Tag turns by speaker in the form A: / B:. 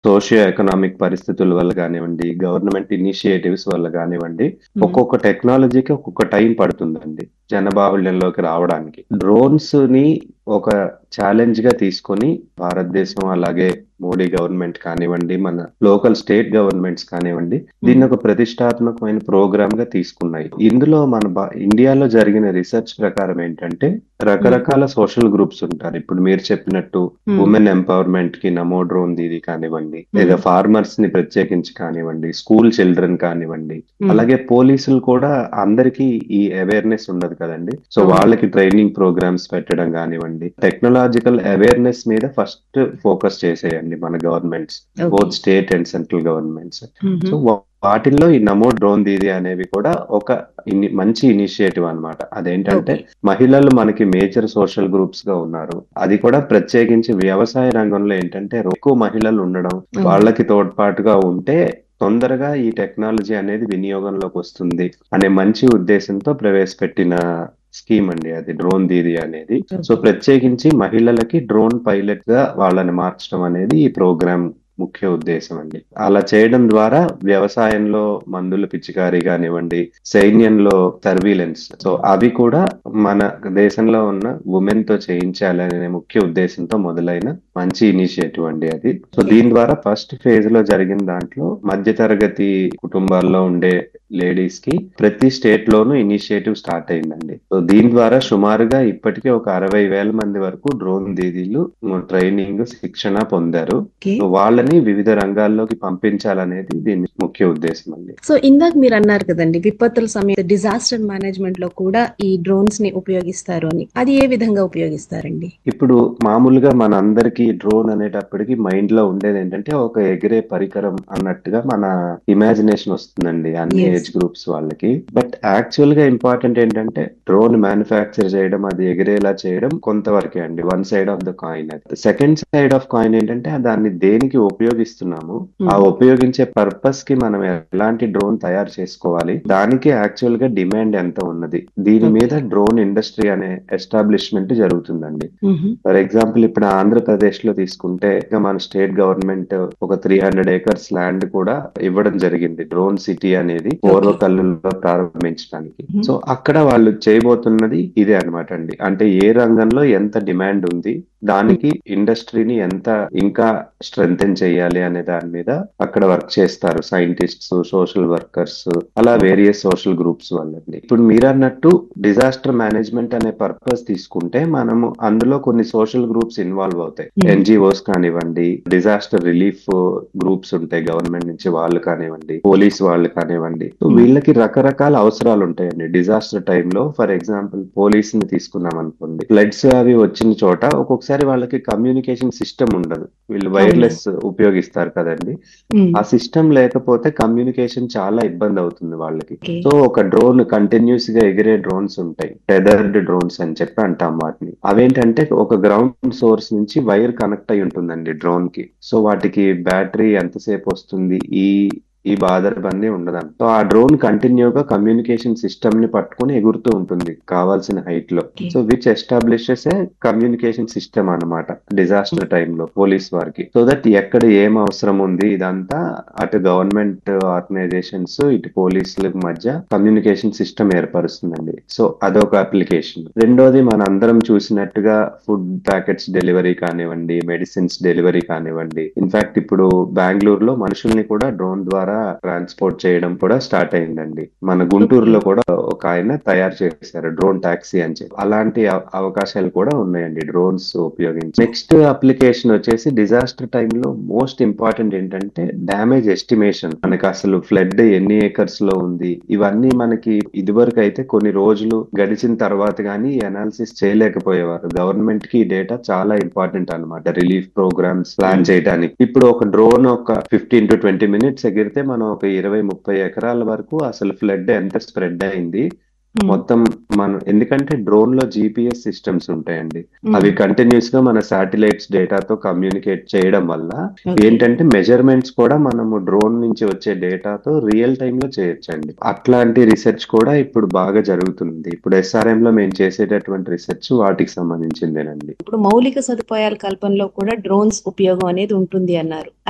A: Socio economic పరిస్థితుల వల్ల కానివ్వండి గవర్నమెంట్ ఇనిషియేటివ్స్ వల్ల కానివ్వండి ఒక్కొక్క టెక్నాలజీకి ఒక్కొక్క టైం పడుతుందండి జనబాహుళ్యంలోకి రావడానికి డ్రోన్స్ ని ఒక ఛాలెంజ్ గా తీసుకొని భారతదేశం అలాగే మోడీ గవర్నమెంట్ కానివ్వండి మన లోకల్ స్టేట్ గవర్నమెంట్స్ కానివ్వండి దీన్ని ఒక ప్రతిష్టాత్మకమైన ప్రోగ్రామ్ గా తీసుకున్నాయి ఇందులో మన బా- ఇండియాలో జరిగిన రీసెర్చ్ ప్రకారం ఏంటంటే రకరకాల సోషల్ గ్రూప్స్ ఉంటారు ఇప్పుడు మీరు చెప్పినట్టు ఉమెన్ ఎంపవర్మెంట్ కి నమో డ్రోన్ దీది కానివ్వండి లేదా ఫార్మర్స్ ని ప్రత్యేకించి కానివ్వండి స్కూల్ చిల్డ్రన్ కానివ్వండి అలాగే పోలీసులు కూడా అందరికీ ఈ అవేర్నెస్ ఉండదు కదండి సో
B: అవును.
A: వాళ్ళకి ట్రైనింగ్ ప్రోగ్రామ్స్ పెట్టడం కానివ్వండి టెక్నాలజికల్ అవేర్నెస్ మీద ఫస్ట్ ఫోకస్ చేసేయండి మన governments both state and central governments so వా- వాటిల్లో ఈ నమో డ్రోన్ దీది అనేవి కూడా ఒక ఇని- మంచి ఇనిషియేటివ్ అన్నమాట అదేంటంటే మహిళలు మనకి మేజర్ సోషల్ గ్రూప్స్ గా ఉన్నారు అది కూడా ప్రత్యేకించి వ్యవసాయ రంగంలో ఏంటంటే ఎక్కువ మహిళలు ఉండడం వాళ్ళకి తోడ్పాటుగా ఉంటే తొందరగా ఈ టెక్నాలజీ అనేది వినియోగంలోకి వస్తుంది అనే మంచి ఉద్దేశంతో ప్రవేశపెట్టిన స్కీమ్ అండి అది డ్రోన్ దీది అనేది సో ప్రత్యేకించి మహిళలకి డ్రోన్ పైలట్ గా వాళ్ళని మార్చడం అనేది ఈ ప్రోగ్రామ్ ముఖ్య ఉద్దేశం అండి అలా చేయడం ద్వారా వ్యవసాయంలో మందుల పిచికారీ కానివ్వండి సైన్యంలో సర్వీలెన్స్ సో అవి కూడా మన దేశంలో ఉన్న ఉమెన్ తో చేయించాలనే ముఖ్య ఉద్దేశంతో మొదలైన మంచి ఇనిషియేటివ్ అండి అది సో దీని ద్వారా ఫస్ట్ ఫేజ్ లో జరిగిన దాంట్లో మధ్యతరగతి కుటుంబాల్లో ఉండే లేడీస్ కి ప్రతి స్టేట్ లోనూ ఇనిషియేటివ్ స్టార్ట్ అయిందండి సో దీని ద్వారా సుమారుగా ఇప్పటికే ఒక అరవై వేల మంది వరకు డ్రోన్ దీదీలు ట్రైనింగ్ శిక్షణ పొందారు
B: ఓకే
A: సో వాళ్ళని వివిధ రంగాల్లోకి పంపించాలనేది దీని ముఖ్య ఉద్దేశం అండి
B: సో ఇందాక మీరు అన్నారు కదండి విపత్తుల సమేత డిజాస్టర్ మేనేజ్మెంట్ లో కూడా ఈ డ్రోన్స్ ని ఉపయోగిస్తారు అని అది ఏ విధంగా ఉపయోగిస్తారండి
A: ఇప్పుడు మామూలుగా మన అందరికి డ్రోన్ అనేటప్పటికి మైండ్ లో ఉండేది ఏంటంటే ఒక ఎగిరే పరికరం అన్నట్టుగా మన ఇమాజినేషన్ వస్తుందండి అన్ని
B: Yes.
A: ఏజ్ గ్రూప్స్ వాళ్ళకి బట్ యాక్చువల్ గా ఇంపార్టెంట్ ఏంటంటే డ్రోన్ మ్యానుఫ్యాక్చర్ చేయడం అది ఎగిరేలా చేయడం కొంతవరకే అండి one side of the coin అది సెకండ్ సైడ్ ఆఫ్ కాయిన్ ఏంటంటే దాన్ని దేనికి ఉపయోగిస్తున్నాము ఆ ఉపయోగించే పర్పస్ కి మనం ఎలాంటి డ్రోన్ తయారు చేసుకోవాలి దానికి యాక్చువల్ గా డిమాండ్ ఎంత ఉన్నది దీని
B: Okay.
A: మీద డ్రోన్ ఇండస్ట్రీ అనే ఎస్టాబ్లిష్మెంట్ జరుగుతుందండి
B: మ్మ్.
A: ఫర్ ఎగ్జాంపుల్ ఇప్పుడు ఆంధ్రప్రదేశ్ లో తీసుకుంటే ఇక మన స్టేట్ గవర్నమెంట్ ఒక త్రీ హండ్రెడ్ ఏకర్స్ ల్యాండ్ కూడా ఇవ్వడం జరిగింది డ్రోన్ సిటీ అనేది పూర్వకల్లులో ప్రారంభించడానికి
B: Mhm.
A: సో అక్కడ వాళ్ళు చేయబోతున్నది ఇదే అన్నమాట అండి అంటే ఏ రంగంలో ఎంత డిమాండ్ ఉంది దానికి ఇండస్ట్రీని ఎంత ఇంకా స్ట్రెంగ్ చేయాలి అనే దాని మీద అక్కడ వర్క్ చేస్తారు సైంటిస్ట్స్ సోషల్ వర్కర్స్ అలా వేరియస్ సోషల్ గ్రూప్స్ వాళ్ళండి ఇప్పుడు మీరు అన్నట్టు డిజాస్టర్ మేనేజ్మెంట్ అనే పర్పస్ తీసుకుంటే మనము అందులో కొన్ని సోషల్ గ్రూప్స్ ఇన్వాల్వ్ అవుతాయి
B: Hmm.
A: ఎన్జిఓస్ కానివ్వండి డిజాస్టర్ రిలీఫ్ గ్రూప్స్ ఉంటాయి గవర్నమెంట్ నుంచి వాళ్ళు కానివ్వండి పోలీస్ వాళ్ళు కానివ్వండి సో
B: Hmm.
A: వీళ్ళకి రకరకాల అవసరాలు ఉంటాయండి డిజాస్టర్ టైంలో ఫర్ ఎగ్జాంపుల్ పోలీస్ ని తీసుకున్నాం అనుకోండి ఫ్లడ్స్ అవి వచ్చిన చోట ఒక్కొక్కసారి వాళ్ళకి కమ్యూనికేషన్ సిస్టమ్ ఉండదు వీళ్ళు వైర్లెస్ ఉపయోగిస్తారు కదండి
B: మ్మ్.
A: ఆ సిస్టమ్ లేకపోతే కమ్యూనికేషన్ చాలా ఇబ్బంది అవుతుంది వాళ్ళకి
B: ఓకే.
A: సో ఒక డ్రోన్ కంటిన్యూస్ గా ఎగిరే డ్రోన్స్ ఉంటాయి టెదర్డ్ డ్రోన్స్ అని చెప్పి అంటాం వాటిని అవేంటంటే ఒక గ్రౌండ్ సోర్స్ నుంచి వైర్ కనెక్ట్ అయి ఉంటుందండి డ్రోన్ కి సో వాటికి బ్యాటరీ ఎంతసేపు వస్తుంది ఈ ఈ బాధలన్నీ ఉండదండి సో ఆ డ్రోన్ కంటిన్యూగా కమ్యూనికేషన్ సిస్టమ్ ని పట్టుకుని ఎగురుతూ ఉంటుంది కావాల్సిన హైట్ లో
B: Okay.
A: So which establishes a communication system అన్నమాట డిజాస్టర్ టైంలో పోలీస్ వారికి సో దట్ ఎక్కడ ఏం అవసరం ఉంది ఇదంతా అటు గవర్నమెంట్ ఆర్గనైజేషన్స్ ఇటు పోలీసుల మధ్య కమ్యూనికేషన్ సిస్టమ్ ఏర్పరుస్తుందండి సో అదొక అప్లికేషన్ రెండోది మన అందరం చూసినట్టుగా ఫుడ్ ప్యాకెట్స్ డెలివరీ కానివ్వండి మెడిసిన్స్ డెలివరీ కానివ్వండి ఇన్ఫాక్ట్ ఇప్పుడు బెంగళూరులో మనుషుల్ని కూడా డ్రోన్ ద్వారా ట్రాన్స్పోర్ట్ చేయడం కూడా స్టార్ట్ అయిందండి మన గుంటూరులో కూడా ఒక ఆయన తయారు చేశారు డ్రోన్ టాక్సీ అని చెప్పి అలాంటి అవ- అవకాశాలు కూడా ఉన్నాయండి డ్రోన్స్ ఉపయోగించి నెక్స్ట్ అప్లికేషన్ వచ్చేసి డిజాస్టర్ టైంలో మోస్ట్ ఇంపార్టెంట్ ఏంటంటే డ్యామేజ్ ఎస్టిమేషన్ మనకి అసలు ఫ్లడ్ ఎన్ని ఏకర్స్ లో ఉంది ఇవన్నీ మనకి ఇదివరకు అయితే కొన్ని రోజులు గడిచిన తర్వాత కానీ అనాలిసిస్ చేయలేకపోయేవారు గవర్నమెంట్ కి ఈ డేటా చాలా ఇంపార్టెంట్ అన్నమాట రిలీఫ్ ప్రోగ్రామ్స్ ప్లాన్ చేయడానికి ఇప్పుడు ఒక డ్రోన్ ఒక ఫిఫ్టీన్ టు ట్వంటీ మినిట్స్ ఎగిరితే మనం ఒక ఇరవై ముప్పై ఎకరాల వరకు అసలు ఫ్లడ్ ఎంత స్ప్రెడ్ అయింది
B: మ్మ్.
A: మొత్తం మనం ఎందుకంటే డ్రోన్ లో జిపిఎస్ సిస్టమ్స్ ఉంటాయండి
B: మ్మ్.
A: అవి కంటిన్యూస్ గా మన శాటిలైట్స్ డేటాతో కమ్యూనికేట్ చేయడం వల్ల
B: ఓకే.
A: ఏంటంటే మెజర్మెంట్స్ కూడా మనము డ్రోన్ నుంచి వచ్చే డేటాతో రియల్ టైమ్ లో చేయొచ్చండి అట్లాంటి రీసెర్చ్ కూడా ఇప్పుడు బాగా జరుగుతుంది ఇప్పుడు ఎస్ఆర్ఎం లో మేము చేసేటటువంటి రీసెర్చ్ వాటికి సంబంధించిందేనండి
B: ఇప్పుడు మౌలిక సదుపాయాల కల్పనలో కూడా డ్రోన్స్ ఉపయోగం అనేది ఉంటుంది అన్నారు